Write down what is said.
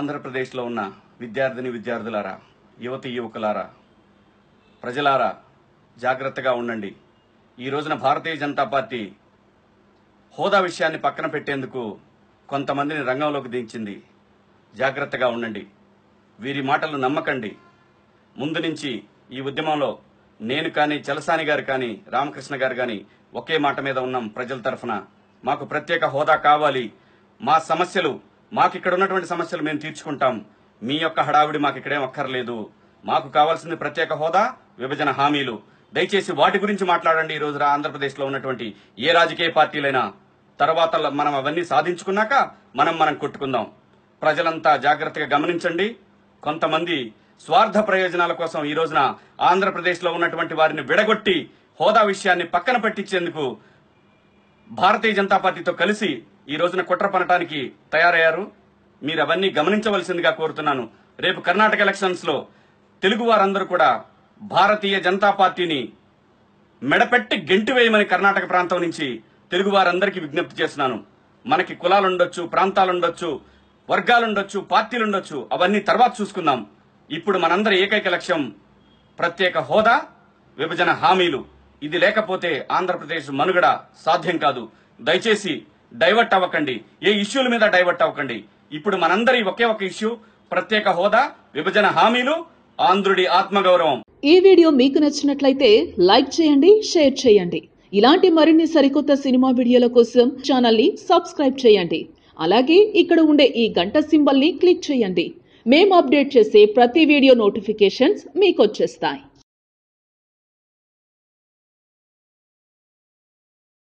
ఆంధ్రప్రదేశ్లో ఉన్న విద్యార్థిని విద్యార్థులారా యువతి యువకులారా ప్రజలారా జాగ్రత్తగా ఉండండి ఈ రోజున భారతీయ జనతా పార్టీ హోదా విషయాన్ని పక్కన పెట్టేందుకు కొంతమందిని రంగంలోకి దించింది జాగ్రత్తగా ఉండండి వీరి మాటలు నమ్మకండి ముందు నుంచి ఈ ఉద్యమంలో నేను కానీ చలసాని గారు కానీ రామకృష్ణ గారు కానీ ఒకే మాట మీద ఉన్నాం ప్రజల తరఫున మాకు ప్రత్యేక హోదా కావాలి మా సమస్యలు మాకు ఇక్కడ ఉన్నటువంటి సమస్యలు మేము తీర్చుకుంటాం మీ యొక్క హడావిడి మాకు ఇక్కడేం అక్కర్లేదు మాకు కావాల్సింది ప్రత్యేక హోదా విభజన హామీలు దయచేసి వాటి గురించి మాట్లాడండి ఈ రోజు ఆంధ్రప్రదేశ్లో ఉన్నటువంటి ఏ రాజకీయ పార్టీలైనా తర్వాత మనం అవన్నీ సాధించుకున్నాక మనం మనం కొట్టుకుందాం ప్రజలంతా జాగ్రత్తగా గమనించండి కొంతమంది స్వార్థ ప్రయోజనాల కోసం ఈ రోజున ఆంధ్రప్రదేశ్లో ఉన్నటువంటి వారిని విడగొట్టి హోదా విషయాన్ని పక్కన పెట్టించేందుకు భారతీయ జనతా పార్టీతో కలిసి ఈ రోజున కుట్ర పనటానికి తయారయ్యారు మీరు అవన్నీ గమనించవలసిందిగా కోరుతున్నాను రేపు కర్ణాటక ఎలక్షన్స్ లో తెలుగు వారందరూ కూడా భారతీయ జనతా పార్టీని మెడపెట్టి గెంటి వేయమని కర్ణాటక ప్రాంతం నుంచి తెలుగు వారందరికీ విజ్ఞప్తి చేస్తున్నాను మనకి కులాలుండొచ్చు ప్రాంతాలుండొచ్చు వర్గాలుండొచ్చు పార్టీలుండొచ్చు అవన్నీ తర్వాత చూసుకుందాం ఇప్పుడు మనందరి ఏకైక లక్ష్యం ప్రత్యేక హోదా విభజన హామీలు ఇది లేకపోతే ఆంధ్రప్రదేశ్ మనుగడ సాధ్యం కాదు దయచేసి డైవర్ట్ అవ్వకండి ఏ ఇష్యూల మీద డైవర్ట్ అవ్వకండి ఇప్పుడు మనందరి ఒకే ఒక ఇష్యూ ప్రత్యేక హోదా విభజన హామీలు ఆంధ్రుడి ఆత్మగౌరవం ఈ వీడియో మీకు నచ్చినట్లయితే లైక్ చేయండి షేర్ చేయండి ఇలాంటి మరిన్ని సరికొత్త సినిమా వీడియోల కోసం ఛానల్ ని సబ్స్క్రైబ్ చేయండి అలాగే ఇక్కడ ఉండే ఈ గంట సింబల్ ని క్లిక్ చేయండి మేము అప్డేట్ చేసే ప్రతి వీడియో నోటిఫికేషన్స్ మీకు వచ్చేస్తాయి